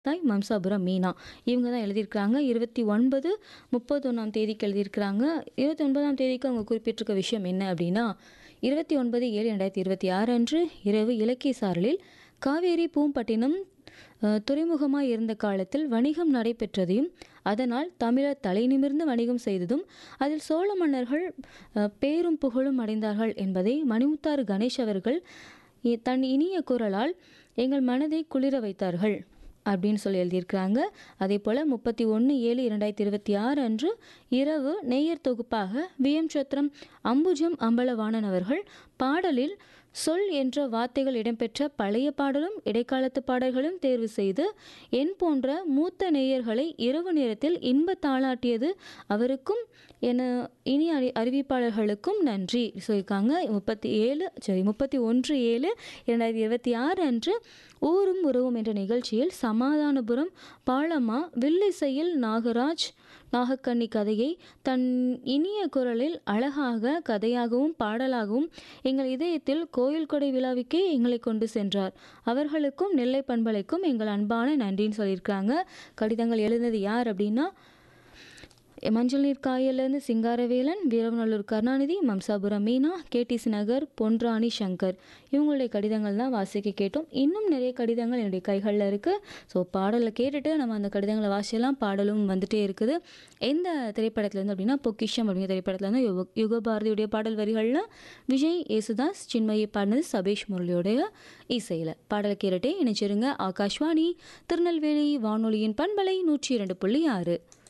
தாய் மம்சாபுரம் மீனா இவங்க தான் எழுதியிருக்கிறாங்க இருபத்தி ஒன்பது முப்பத்தொன்னாம் தேதிக்கு எழுதியிருக்கிறாங்க இருபத்தி ஒன்பதாம் தேதிக்கு அவங்க குறிப்பிட்டிருக்க விஷயம் என்ன அப்படின்னா இருபத்தி ஒன்பது ஏழு ரெண்டாயிரத்தி இருபத்தி ஆறு அன்று இரவு இலக்கிய சாரலில் காவேரி பூம்பட்டினம் அஹ், துறைமுகமாய் இருந்த காலத்தில் வணிகம் நடைபெற்றதையும் அதனால் தமிழர் தலை நிமிர்ந்து வணிகம் செய்ததும் அதில் சோழ மன்னர்கள் அஹ், பேரும் புகழும் அடைந்தார்கள் என்பதை மணிமுத்தாறு கணேஷ் அவர்கள் இ- தன் இனிய குரலால் எங்கள் மனதை குளிர வைத்தார்கள் அப்படின்னு சொல்லி எழுதியிருக்கிறாங்க அதே போல் முப்பத்தி ஒன்று ஏழு இரண்டாயிரத்தி இருபத்தி ஆறு அன்று இரவு நேயர் தொகுப்பாக விஎம் சத்திரம் அம்புஜம் அம்பலவாணன் அவர்கள் பாடலில் சொல் என்ற வார்த்தைகள் இடம்பெற்ற பழைய பாடலும் இடைக்காலத்து பாடல்களும் தேர்வு செய்து என் போன்ற மூத்த நேயர்களை இரவு நேரத்தில் இன்ப தாளாட்டியது அவருக்கும் என இனி அறி அறிவிப்பாளர்களுக்கும் நன்றி சொல்லியிருக்காங்க முப்பத்தி ஏழு சரி முப்பத்தி ஒன்று ஏழு இரண்டாயிரத்தி இருபத்தி ஆறு அன்று ஊரும் உறவும் என்ற நிகழ்ச்சியில் சமாதானபுரம் பாலம்மா வில்லிசையில் நாகராஜ் நாகக்கண்ணி கதையை தன் இனிய குரலில் அழகாக கதையாகவும் பாடலாகவும் எங்கள் இதயத்தில் கோயில் கொடை விழாவுக்கே எங்களை கொண்டு சென்றார் அவர்களுக்கும் நெல்லை பண்பலைக்கும் எங்கள் அன்பான நன்றின்னு சொல்லியிருக்காங்க கடிதங்கள் எழுதினது யார் அப்படின்னா மஞ்சள் நீர் காயலேருந்து சிங்காரவேலன் வீரவநல்லூர் கருணாநிதி மம்சாபுரம் மீனா கேடிசி நகர் பொன்ராணி சங்கர் இவங்களுடைய கடிதங்கள் தான் வாசிக்க கேட்டோம் இன்னும் நிறைய கடிதங்கள் என்னுடைய கைகளில் இருக்குது ஸோ பாடலை கேட்டுட்டு நம்ம அந்த கடிதங்களை வாசியெல்லாம் பாடலும் வந்துட்டே இருக்குது எந்த திரைப்படத்துலேருந்து அப்படின்னா பொக்கிஷம் அப்படிங்கிற திரைப்படத்துலேருந்து யுக யுகபாரதியுடைய பாடல் வரிகளில் விஜய் யேசுதாஸ் சின்மயி பாடினது சபேஷ் முரளியோடைய இசையில் பாடலை கேட்டுட்டே இணைச்சிருங்க ஆகாஷ்வாணி திருநெல்வேலி வானொலியின் பண்பலை நூற்றி இரண்டு புள்ளி ஆறு